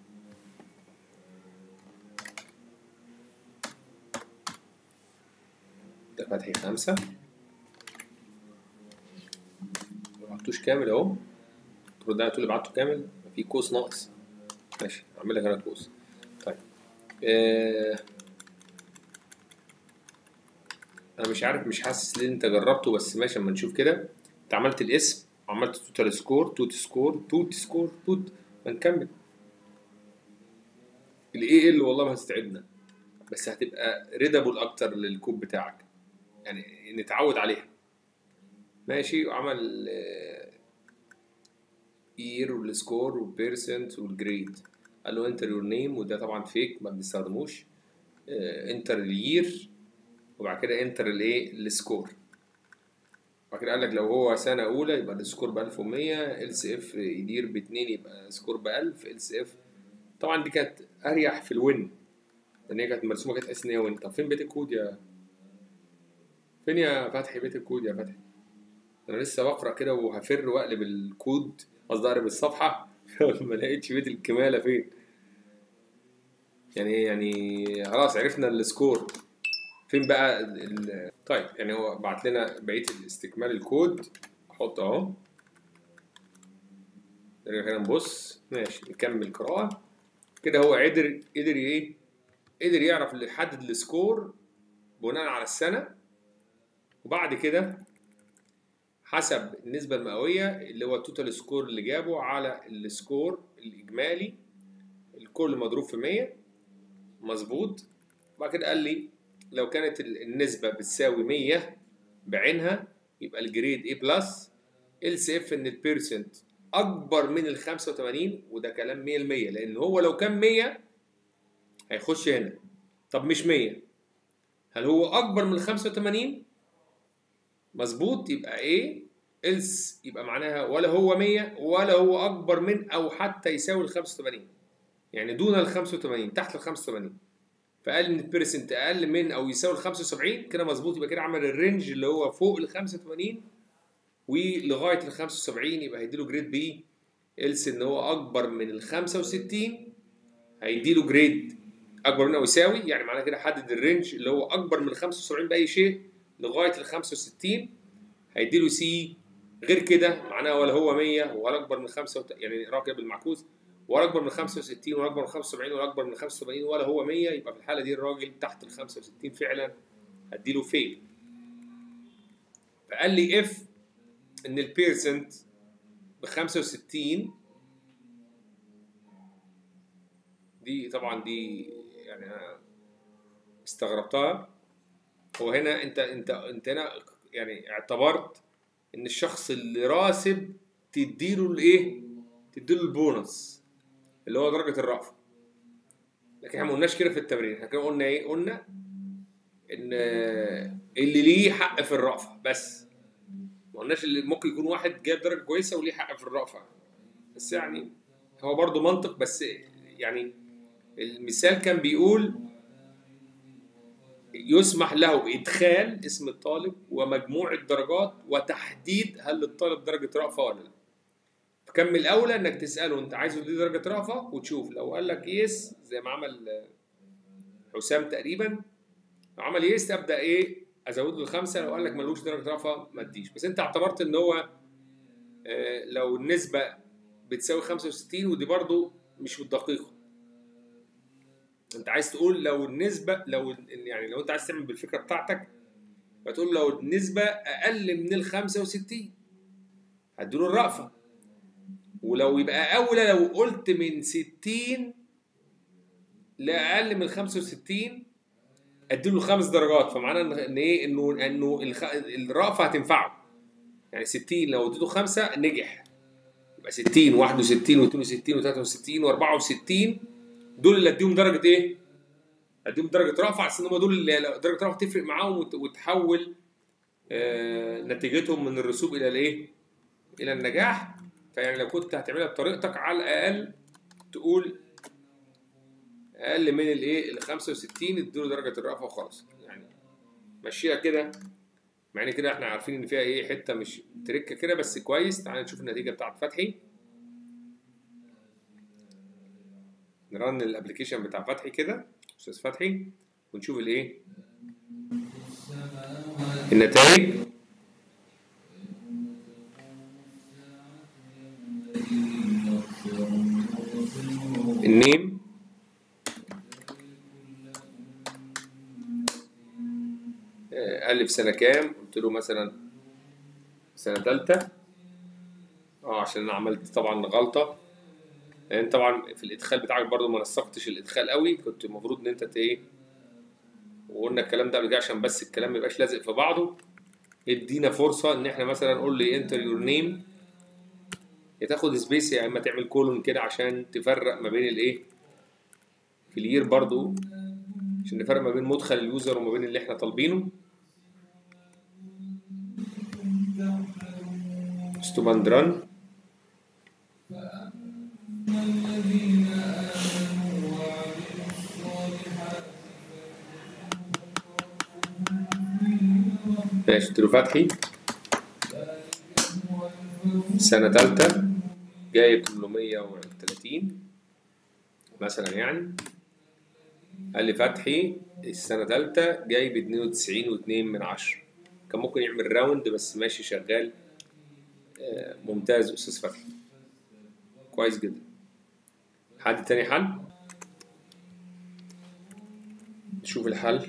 ده فتحي خمسة ما بعتوش كامل اهو ترد عليا تقول لي بعته كامل في كوس ناقص ماشي اعمل لك انا كوس طيب آه انا مش عارف مش حاسس ليه انت جربته بس ماشي اما نشوف كده انت عملت الاسم وعملت توتال سكور توت سكور توت سكور توت ما نكمل الاي ال والله ما هتتعبنا بس هتبقى ريدابل اكتر للكود بتاعك يعني نتعود عليها ماشي وعمل يير والسكور والبيرسنت والجريد قال له انتر يور نيم وده طبعا فيك ما بنستخدموش انتر اليير وبعد كده انتر الايه السكور بعد كده قال لك لو هو سنه اولى يبقى السكور ب 1100 ال سي اف يدير ب 2 يبقى سكور ب 1000 ال سي اف طبعا دي كانت اريح في الوين لان هي كانت مرسومه كانت تحس ان هي وين طب فين بيت الكود يا فين يا فتحي بيت الكود يا فتحي انا لسه بقرا كده وهفر واقلب الكود قصدي اقلب الصفحه ما لقيتش بيت الكماله فين يعني يعني خلاص عرفنا السكور فين بقى ال... طيب يعني هو بعت لنا بقيه الاستكمال الكود احط اهو نرجع هنا نبص ماشي نكمل قراءه كده هو قدر قدر ايه قدر يعرف اللي يحدد السكور بناء على السنه وبعد كده حسب النسبة المئوية اللي هو التوتال سكور اللي جابه على السكور الإجمالي الكل مضروب في 100 مظبوط وبعد كده قال لي لو كانت ال- النسبة بتساوي 100 بعينها يبقى الجريد A بلس ال سي اف ان البيرسنت أكبر من ال 85 وده كلام 100% لأن هو لو كان 100 هيخش هنا طب مش 100 هل هو أكبر من ال 85 مظبوط يبقى ايه إلس يبقى معناها ولا هو 100 ولا هو اكبر من او حتى يساوي ال 85 يعني دون ال 85 تحت ال 85 فقال ان البيرسنت اقل من او يساوي ال 75 كده مظبوط يبقى كده عمل الرينج اللي هو فوق ال 85 ولغايه ال 75 يبقى هيديله جريد بي إلس ان هو اكبر من ال 65 هيديله جريد اكبر من او يساوي يعني معناه كده حدد الرينج اللي هو اكبر من ال 75 باي شيء لغايه ال 65 هيديله سي غير كده معناها ولا هو 100 ولا اكبر من 5 يعني اقرا كده بالمعكوس ولا اكبر من 65 ولا اكبر من 75 ولا اكبر من 85 ولا هو 100 يبقى في الحاله دي الراجل تحت ال 65 فعلا هديله فيل فقال لي اف ان البيرسنت ب 65 دي طبعا دي يعني انا استغربتها هو هنا انت انت انت هنا يعني اعتبرت ان الشخص اللي راسب تديله الايه؟ تديله البونص اللي هو درجه الرأفه لكن احنا ما قلناش كده في التمرين احنا كده قلنا ايه؟ قلنا ان اللي ليه حق في الرأفه بس ما قلناش اللي ممكن يكون واحد جايب درجه كويسه وليه حق في الرأفه بس يعني هو برضه منطق بس يعني المثال كان بيقول يسمح له بإدخال اسم الطالب ومجموع الدرجات وتحديد هل للطالب درجة رأفة ولا لا فكان من الأولى إنك تسأله أنت عايزه دي درجة رأفة وتشوف لو قال لك يس زي ما عمل آه، حسام تقريبا لو عمل يس أبدأ إيه أزود له الخمسة لو قال لك ملوش درجة رأفة ما تديش بس أنت اعتبرت إن هو آه، لو النسبة بتساوي 65 ودي برضو مش بالدقيقة انت عايز تقول لو النسبة لو يعني لو انت عايز تعمل بالفكرة بتاعتك فتقول لو النسبة أقل من ال 65 هديله الرأفة ولو يبقى أولى لو قلت من 60 لأقل من 65 أديله خمس درجات فمعنى إن إن إيه إنه إنه الخ... الرأفة هتنفعه يعني 60 لو اديته خمسة نجح يبقى 60 61 و62 و63 و64 دول اللي اديهم درجه ايه؟ اديهم درجه رأفة على ان هم دول اللي لو درجه رأفة تفرق معاهم وت- وتحول آه، نتيجتهم من الرسوب الى الايه؟ الى النجاح فيعني لو كنت هتعملها بطريقتك على الاقل تقول اقل من الايه؟ ال 65 اديله درجه الرأفة وخلاص يعني مشيها كده مع ان كده احنا عارفين ان فيها ايه حته مش تركه كده بس كويس تعال نشوف النتيجه بتاعت فتحي نرن الابلكيشن بتاع فتحي كده استاذ فتحي ونشوف الايه النتائج النيم آه، قال لي في سنه كام قلت له مثلا سنه ثالثه اه عشان انا عملت طبعا غلطه لان طبعا في الادخال بتاعك برضو ما نسقتش الادخال قوي كنت المفروض ان انت ت- ايه وقلنا الكلام ده قبل كده عشان بس الكلام ما يبقاش لازق في بعضه ادينا فرصه ان احنا مثلا نقول لي انتر يور نيم يا تاخد سبيس يا اما تعمل كولون كده عشان تفرق ما بين الايه في الير برضو عشان نفرق ما بين مدخل اليوزر وما بين اللي احنا طالبينه ستوباند ران ماشي قلت له فتحي سنة تالتة جايب 830 مثلا يعني قال لي فتحي السنة تالتة جايب 92 واتنين من عشرة كان ممكن يعمل راوند بس ماشي شغال آه، ممتاز أستاذ فتحي كويس جدا حد تاني حل نشوف الحل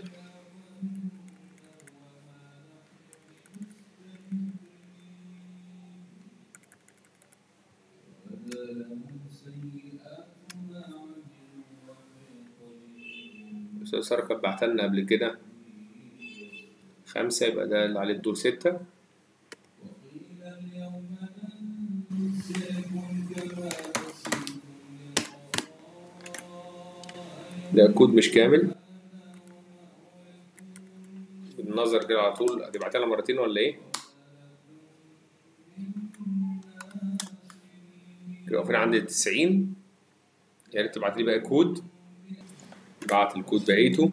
أستاذ سارة كانت بعتها لنا قبل كده خمسة يبقى ده اللي عليه الدور ستة ده كود مش كامل بالنظر كده على طول هتبعتها لنا مرتين ولا ايه؟ كده واقفين عند التسعين يا ريت تبعت لي بقى كود بعت الكود بقيته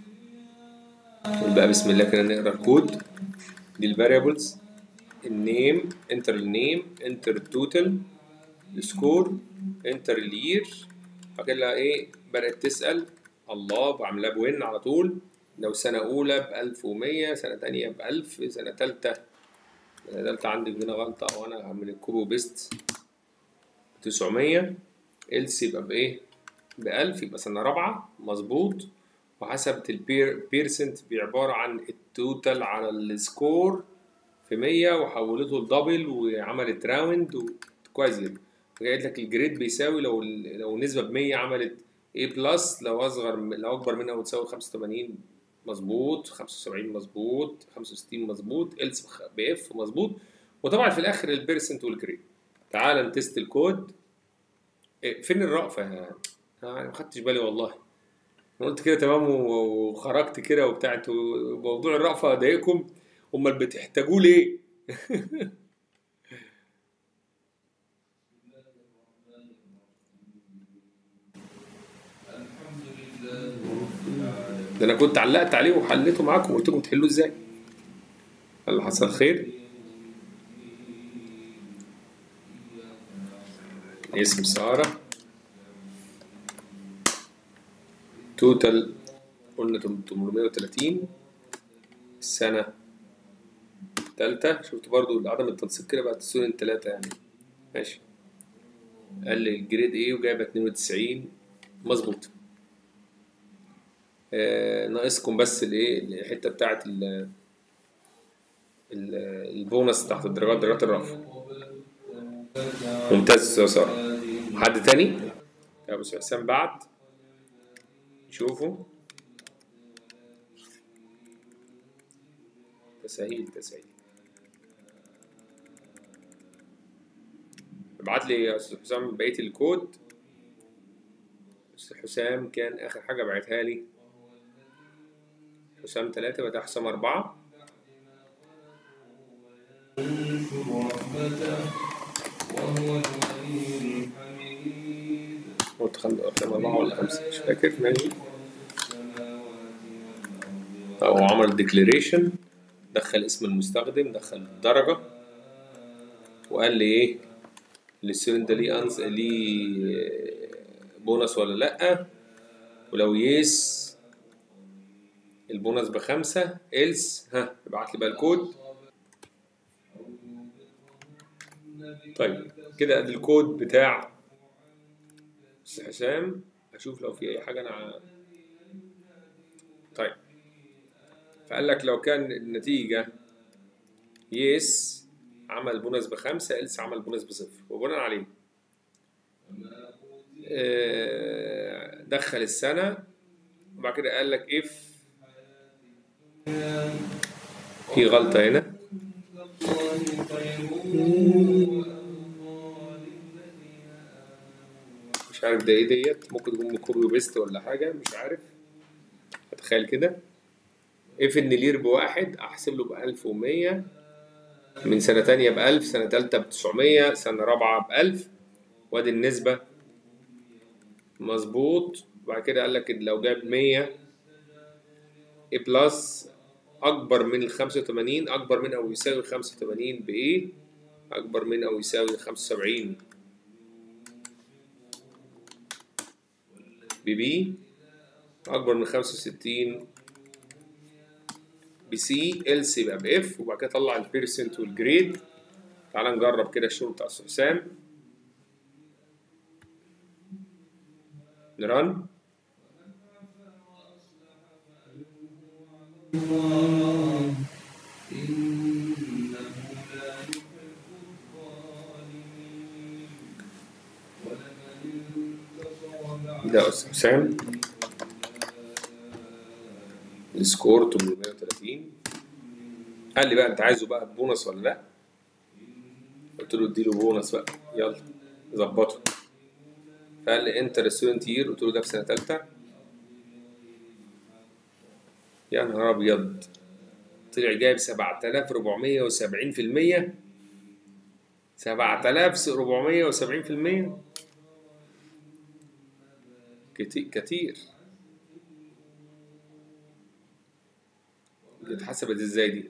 بقى بسم الله كده نقرا الكود دي الفاريبلز النيم انتر النيم انتر التوتال السكور انتر الير بعد كده ايه بدأت تسأل الله بعملها بوين على طول لو سنة أولى ب 1100 سنة تانية ب 1000 سنة تالتة سنة تالتة عندي هنا غلطة وأنا هعمل الكوبي بيست 900 إلس يبقى بإيه؟ ب 1000 يبقى سنة رابعة مظبوط وحسبت البير بيرسنت بعبارة عن التوتال على السكور في 100 وحولته لدبل وعملت راوند و... كويس جدا قالت لك الجريد بيساوي لو ال- لو نسبة ب 100 عملت A بلس لو أصغر من- لو أكبر منها وتساوي 85 مظبوط 75 مظبوط 65 مظبوط إلس ب اف مظبوط وطبعا في الآخر البيرسنت والجريد تعال نتست الكود إيه، فين الرأفة يا أنا ما خدتش بالي والله انا قلت كده تمام و- وخرجت كده وبتاع انتوا موضوع الرأفة ضايقكم امال بتحتاجوه ليه؟ ده انا كنت علقت عليه وحليته معاكم وقلت لكم تحلوه ازاي اللي حصل خير اسم سارة توتال قلنا 830 السنة تالتة شفت برضو عدم التنسيق كده بقت السنين تلاتة يعني ماشي قال لي الجريد ايه وجايبة 92 مظبوط آه ناقصكم بس الايه الحتة بتاعت ال ال- البونص تحت الدرجات درجات الرفع ممتاز يا سارة حد تاني؟ يا ابو حسام بعد شوفوا تسهيل تسهيل ابعت لي يا استاذ حسام بقيه الكود استاذ حسام كان اخر حاجه بعتها لي حسام ثلاثة بقى حسام أربعة انشر رحمته وهو الولي الحميد قلت خم... كان أربعة ولا خمسة مش فاكر ماشي أو عمل ديكليريشن دخل اسم المستخدم دخل الدرجة وقال لي إيه الستودنت ده ليه أنس... ليه بونص ولا لأ ولو يس البونص بخمسة إلس ها ابعت لي بقى الكود طيب كده ادي الكود بتاع استاذ حسام اشوف لو في اي حاجه انا ع- طيب فقال لك لو كان النتيجه يس عمل بونص بخمسة إلس عمل بونص بصفر وبناء عليه آه، دخل السنة وبعد كده قال لك اف في غلطة هنا الله خير مش عارف ده ايه ديت ممكن تكون كوبي وبيست ولا حاجة مش عارف اتخيل كده اف ان لير بواحد احسب له بألف ومية من سنة تانية بألف سنة تالتة بتسعمية سنة رابعة بألف وادي النسبة مظبوط وبعد كده قال لك لو جاب مية اي بلس أكبر من الخمسة وتمانين أكبر من أو يساوي خمسة وتمانين بإيه أكبر من أو يساوي خمسة وسبعين ببي أكبر من خمسة وستين بسي إلس يبقى بإف وبعد كده طلع البيرسنت والجريد تعال نجرب كده الشغل بتاع أستاذ حسام نرن ده أستاذ حسام السكور 830 قال لي بقى انت عايزه بقى بونص ولا لا قلت له اديله بونص بقى يلا ظبطه فقال لي انتر ستودنت يير قلت له ده في سنه ثالثه يا نهار ابيض طلع جايب 7470 في المية 7470 في المية كتير كتير دي اتحسبت ازاي دي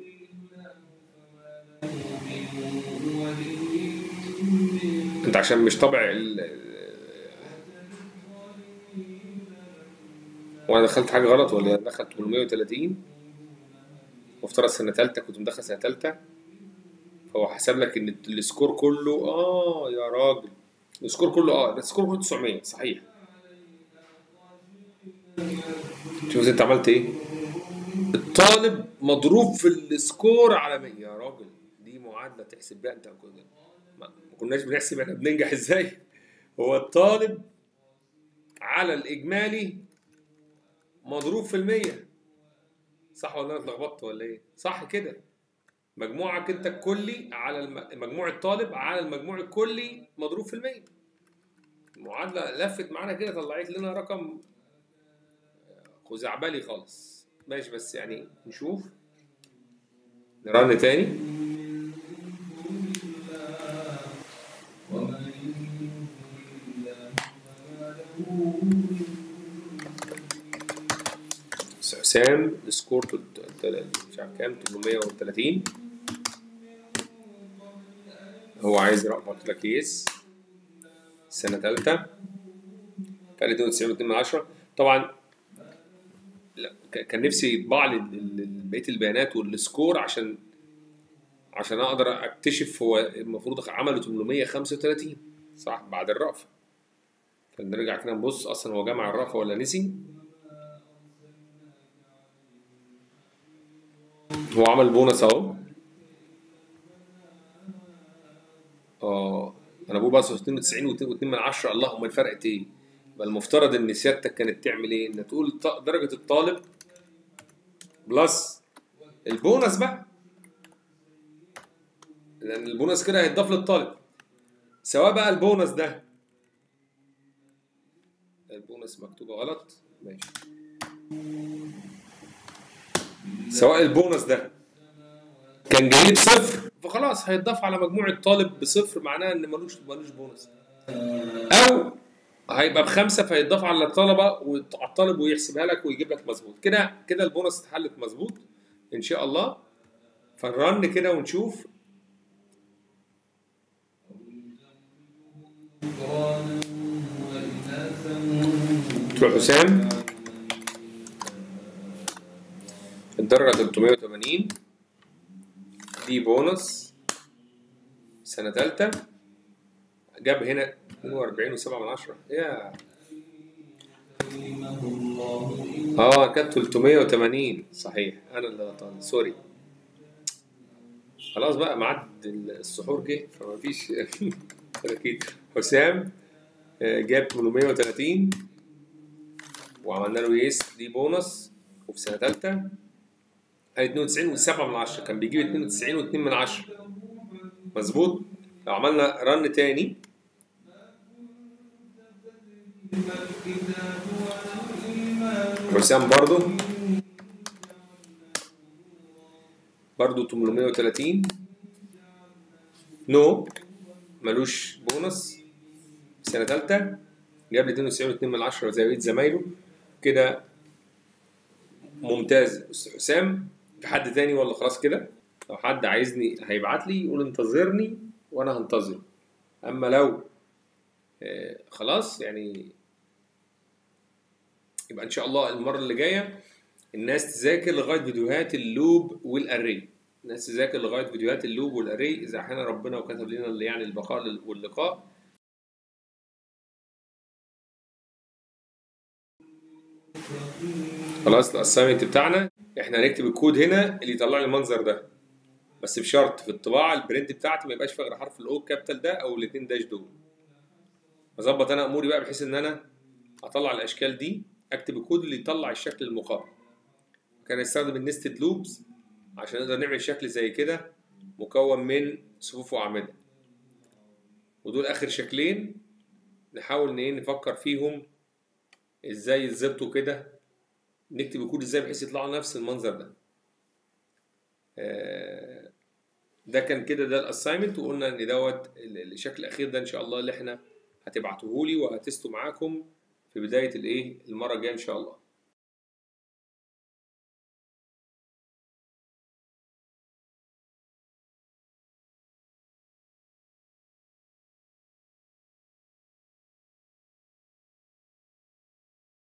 انت عشان مش طبع ال وانا دخلت حاجه غلط ولا دخلت 830 وافترض سنه ثالثه كنت مدخل سنه ثالثه فهو حسب لك ان السكور كله اه يا راجل السكور كله اه ده السكور كله 900 صحيح شوف انت عملت ايه الطالب مضروب في السكور على 100 يا راجل دي معادله تحسب بيها انت كنا ما ما كناش بنحسب احنا بننجح ازاي هو الطالب على الاجمالي مضروب في المية صح ولا انا اتلخبطت ولا ايه صح كده مجموعك انت الكلي على الم... مجموع الطالب على المجموع الكلي مضروب في المية المعادلة لفت معانا كده طلعت لنا رقم خزعبلي خالص ماشي بس يعني نشوف نرن تاني حسام سكور تل- تل- مش عارف كام 830 هو عايز رقم قلت لك يس سنة تالتة فرق 92 من 10 طبعا لا ك- كان نفسي يطبع لي ال- ال- بقية البيانات والسكور عشان عشان اقدر اكتشف هو المفروض عمله 835 صح بعد الرأفة فنرجع كده نبص اصلا هو جمع الرأفة ولا نسي هو عمل بونص اهو اه انا بقول بس 92 و2 من 10 اللهم فرقت ايه يبقى المفترض ان سيادتك كانت تعمل ايه ان تقول ط- درجه الطالب بلس البونص بقى لان البونص كده هيتضاف للطالب سواء بقى البونص ده البونص مكتوبه غلط ماشي سواء البونص ده كان جاي لي بصفر فخلاص هيتضاف على مجموع الطالب بصفر معناه ان ملوش ملوش بونص او هيبقى بخمسه فيتضاف على الطلبه وعلى الطالب ويحسبها لك ويجيب لك مظبوط كده كده البونص اتحلت مظبوط ان شاء الله فنرن كده ونشوف ذكرانا وإناثا دكتور حسام الدرجة 380 دي بونص سنة تالتة جاب هنا 42 و7 من عشرة يا كلمه الله اه كانت 380 صحيح انا اللي غلطان سوري خلاص بقى معد السحور جه فما فيش اكيد حسام آه، جاب 830 وعملنا له يس دي بونص وفي سنه ثالثه قال 92 و7 من 10 كان بيجيب 92 و2 من 10 مظبوط لو عملنا رن تاني حسام برضو برضو 830 نو ملوش بونص سنة تالتة جاب لي 92 2 من 10 زي بقية زمايله كده ممتاز أستاذ حسام في حد تاني ولا خلاص كده لو حد عايزني هيبعت لي يقول انتظرني وانا هنتظر اما لو آه، خلاص يعني يبقى ان شاء الله المره اللي جايه الناس تذاكر لغايه فيديوهات اللوب والاري الناس تذاكر لغايه فيديوهات اللوب والاري اذا احيانا ربنا وكتب لنا اللي يعني البقاء واللقاء خلاص الاسايمنت بتاعنا احنا هنكتب الكود هنا اللي يطلع لي المنظر ده بس بشرط في الطباعه البرنت بتاعتي ما يبقاش فيها غير حرف الاو كابيتال ده او الاثنين داش دول اظبط انا اموري بقى بحيث ان انا اطلع الاشكال دي اكتب الكود اللي يطلع الشكل المقابل كان استخدم النستد لوبز عشان نقدر نعمل شكل زي كده مكون من صفوف واعمده ودول اخر شكلين نحاول ان ايه نفكر فيهم ازاي يتظبطوا كده نكتب الكود ازاي بحيث يطلعوا نفس المنظر ده آه، ده كان كده ده الاساينمنت وقلنا ان دوت ال- الشكل الاخير ده ان شاء الله اللي احنا هتبعتوه لي وهتستوا معاكم في بدايه الايه المره الجايه ان شاء الله